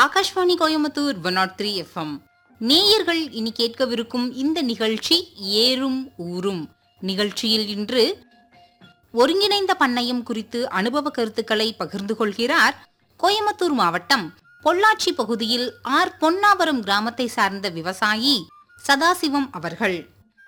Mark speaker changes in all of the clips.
Speaker 1: Akashvani Coimbatore one nought three FM நேயர்கள் இனி கேட்கவிருக்கும் இந்த நிகழ்ச்சி ஏறும் ஊரும் நிகழ்ச்சியில் இன்று ஒருங்கிணைந்த பண்ணையம் குறித்து அனுபவ கருத்துக்களை பகிர்ந்து கொள்கிறார் கோயம்புத்தூர் மாவட்டம் பொள்ளாச்சி பகுதியில் ஆர் பொன்னாவரம் கிராமத்தை சார்ந்த விவசாயி சதாசிவம் அவர்கள்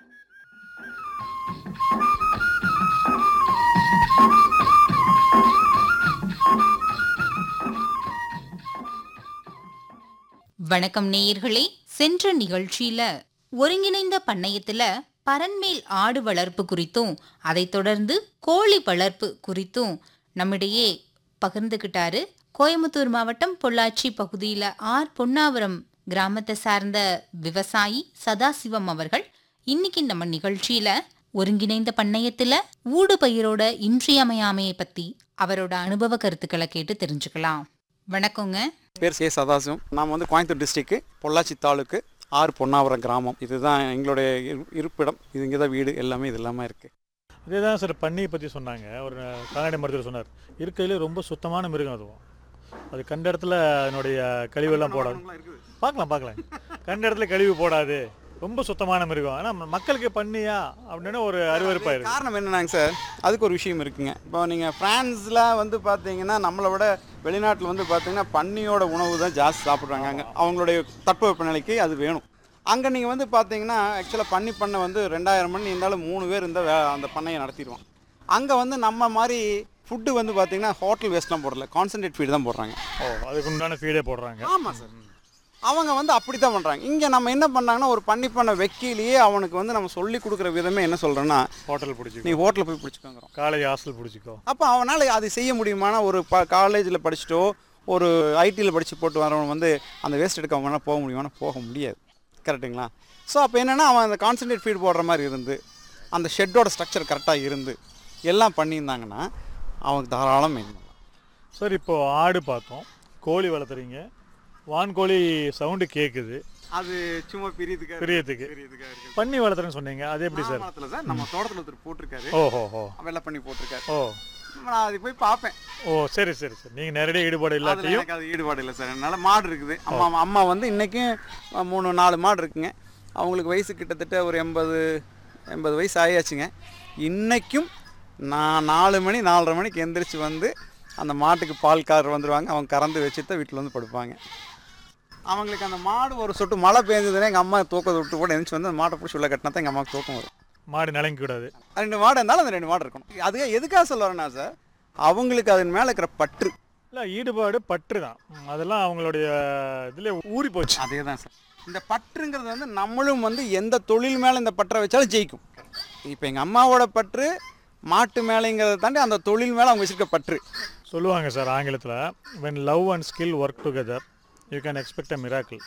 Speaker 1: வணக்கம் நேயர்களே சென்ற நிகழ்ச்சியில ஒருங்கிணைந்த பண்ணையத்துல பரன்மேல் ஆடு வளர்ப்பு குறித்தும் அதைத் தொடர்ந்து கோழி வளர்ப்பு குறித்தும் நம்மிடையே பகிர்ந்துகிட்டாரு கோயம்புத்தூர் மாவட்டம் பொள்ளாச்சி பகுதியில ஆர் பொன்னாவரம் கிராமத்தை சார்ந்த விவசாயி சதாசிவம் அவர்கள் இன்னைக்கு நம்ம நிகழ்ச்சியில ஒருங்கிணைந்த பண்ணையத்துல ஊடு பயிரோட இன்றியமையாமையை பத்தி அவரோட அனுபவ கருத்துக்களை கேட்டு தெரிஞ்சுக்கலாம் வணக்கங்க
Speaker 2: பேர் சே சதாசிவம் நாம் வந்து கோயம்புத்தூர் டிஸ்ட்ரிக்கு பொள்ளாச்சி தாலுக்கு ஆறு பொன்னாவரம் கிராமம் இதுதான் எங்களுடைய இரு- இருப்பிடம் இது இங்கே தான் வீடு எல்லாமே இது எல்லாமே இருக்குது
Speaker 3: இதே தான் சார் பன்னியை பற்றி சொன்னாங்க ஒரு கால்நடை மருத்துவர் சொன்னார் இருக்கிறதுலே ரொம்ப சுத்தமான மிருகம் அதுவும் அது கண்ட இடத்துல அதனுடைய கழிவெல்லாம் போடாது பார்க்கலாம் பார்க்கலாம் கண்ட இடத்துல கழிவு போடாது ரொம்ப சுத்தமான மிருகம் ஆனால் மக்களுக்கு பண்ணியா அப்படின்னு ஒரு அருவருப்பாயிருக்கு
Speaker 2: காரணம் என்னன்னாங்க சார் அதுக்கு ஒரு விஷயம் இருக்குங்க இப்போ நீங்கள் ஃப்ரான்ஸில் வந்து பார்த்தீங்கன்னா நம்மளை விட வெளிநாட்டில் வந்து பார்த்தீங்கன்னா பன்னியோட உணவு தான் ஜாஸ்தி சாப்பிட்றாங்க அங்கே அவங்களுடைய தட்பவெப்பநிலைக்கு அது வேணும் அங்கே நீங்கள் வந்து பார்த்தீங்கன்னா ஆக்சுவலாக பன்னி பண்ணை வந்து ரெண்டாயிரம் மணி இருந்தாலும் மூணு பேர் இருந்தால் வே அந்த பண்ணையை நடத்திடுவோம் அங்கே வந்து நம்ம மாதிரி ஃபுட்டு வந்து பார்த்தீங்கன்னா ஹோட்டல் வேஸ்ட்லாம் போடல கான்சன்ட்ரேட் ஃபீடு தான் போடுறாங்க
Speaker 3: ஓ அதுக்கு உண்டான ஃபீடே போடுறாங்க
Speaker 2: ஆமாம் சார் அவங்க வந்து அப்படி தான் பண்ணுறாங்க இங்கே நம்ம என்ன பண்ணாங்கன்னா ஒரு பண்ணி பண்ண வெக்கிலேயே அவனுக்கு வந்து நம்ம சொல்லி கொடுக்குற விதமே என்ன சொல்கிறேன்னா
Speaker 3: ஹோட்டல் பிடிச்சிக்கோ
Speaker 2: நீ ஹோட்டலில் போய் பிடிச்சிக்கோங்கிறோம்
Speaker 3: காலேஜ் ஹாஸ்டல் பிடிச்சிக்கோ
Speaker 2: அப்போ அவனால் அது செய்ய முடியுமானா ஒரு ப காலேஜில் படிச்சுட்டோ ஒரு ஐடியில் படித்து போட்டு வரவன் வந்து அந்த வேஸ்ட் எடுக்க அவங்களால போக முடியுமானா போக முடியாது கரெக்டுங்களா ஸோ அப்போ என்னென்னா அவன் அந்த கான்சன்ட்ரேட் ஃபீட் போடுற மாதிரி இருந்து அந்த ஷெட்டோட ஸ்ட்ரக்சர் கரெக்டாக இருந்து எல்லாம் பண்ணியிருந்தாங்கன்னா அவனுக்கு தாராளம் மீன் பண்ணலாம்
Speaker 3: சார் இப்போ ஆடு பார்த்தோம் கோழி வளர்த்துறீங்க வான்கோழி சவுண்டு கேட்குது
Speaker 2: அது சும்மா பிரியதுக்காக
Speaker 3: பிரியத்துக்கு
Speaker 2: பிரியதுக்காக இருக்குது
Speaker 3: பன்னி வளர்த்துறேன்னு சொன்னீங்க அது எப்படி சார்
Speaker 2: சார் சார் நம்ம தோட்டத்தில் ஒருத்தர் போட்டிருக்காரு
Speaker 3: ஓஹோ ஓ
Speaker 2: வெள்ளை பண்ணி போட்டிருக்காரு
Speaker 3: ஓ
Speaker 2: நான் அது போய் பார்ப்பேன்
Speaker 3: ஓ சரி சரி சரி நீங்கள் நேரடியாக ஈடுபாடு
Speaker 2: அதுல
Speaker 3: இல்லாட்டியும்
Speaker 2: எனக்கு அது ஈடுபாடு இல்லை சார் என்னால் மாடு இருக்குது அம்மா அம்மா வந்து இன்றைக்கும் மூணு நாலு மாடு இருக்குங்க அவங்களுக்கு வயசு கிட்டத்தட்ட ஒரு எண்பது எண்பது வயசு ஆயாச்சுங்க இன்றைக்கும் நான் நாலு மணி நாலரை மணிக்கு எந்திரிச்சு வந்து அந்த மாட்டுக்கு பால்காரர் வந்துடுவாங்க அவங்க கறந்து வச்சுட்டு தான் வீட்டில் வந்து படுப்பாங்க அவங்களுக்கு அந்த மாடு ஒரு சொட்டு மழை பெஞ்சதுன்னா எங்கள் அம்மா தூக்கத்தை விட்டு கூட எந்திரிச்சு வந்து அந்த மாட்டை பிடிச்சி உள்ள கட்டினா தான் எங்கள் அம்மாவுக்கு தூக்கம் வரும்
Speaker 3: மாடு நிலங்க கூடாது
Speaker 2: ரெண்டு மாடு இருந்தாலும் அந்த ரெண்டு மாடு இருக்கணும் அது எதுக்காக சொல்ல வரேன்னா சார் அவங்களுக்கு அதன் மேலே இருக்கிற பற்று
Speaker 3: இல்லை ஈடுபாடு பற்று தான் ம், அதெல்லாம் அவங்களுடைய இதில் ஊறி போச்சு
Speaker 2: அதே தான் சார் இந்த பற்றுங்கிறது வந்து நம்மளும் வந்து எந்த தொழில் மேலே இந்த பற்றை வச்சாலும் ஜெயிக்கும் இப்போ எங்கள் அம்மாவோட பற்று மாட்டு மேலேங்கிறத தாண்டி அந்த தொழில் மேலே அவங்க வச்சிருக்க பற்று
Speaker 3: சொல்லுவாங்க சார் ஆங்கிலத்தில் when love and skill work together you can expect a miracle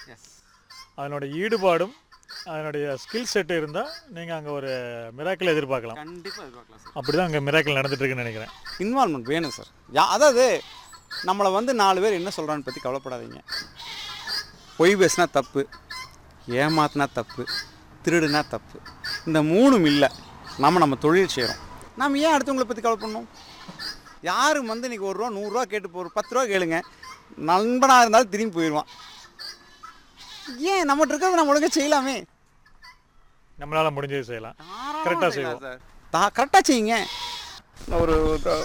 Speaker 3: அதனோட ஈடுபாடும் அதனுடைய ஸ்கில் செட் இருந்தால் நீங்கள் அங்கே ஒரு மிராக்கிள் எதிர்பார்க்கலாம்
Speaker 2: கண்டிப்பாக எதிர்பார்க்கலாம் சார்
Speaker 3: அப்படி தான் அங்கே மிராக்கிள் நடந்துட்டு இருக்குன்னு நினைக்கிறேன்
Speaker 2: இன்வால்மெண்ட் வேணும் சார் யா அதாவது நம்மளை வந்து நாலு பேர் என்ன சொல்கிறான்னு பற்றி கவலைப்படாதீங்க பொய் பேசினா தப்பு ஏமாத்தினா தப்பு திருடுனா தப்பு இந்த மூணும் இல்லை நம்ம நம்ம தொழில் செய்கிறோம் நாம் ஏன் அடுத்தவங்களை பற்றி கவலை பண்ணணும் யாரும் வந்து இன்றைக்கி ஒரு ரூபா நூறுரூவா கேட்டு போ ஒரு பத்து ரூபா கேளுங்க நண்பனாக இருந்தாலும் திரும்பி போயிடுவான் ஏன் நம்மகிட்ட இருக்கிறத நம்ம ஒழுங்கா செய்யலாமே
Speaker 3: நம்மளால் முடிஞ்சது செய்யலாம் கரெக்டாக செய்வோம்
Speaker 2: சார் கரெக்டாக செய்யுங்க ஒரு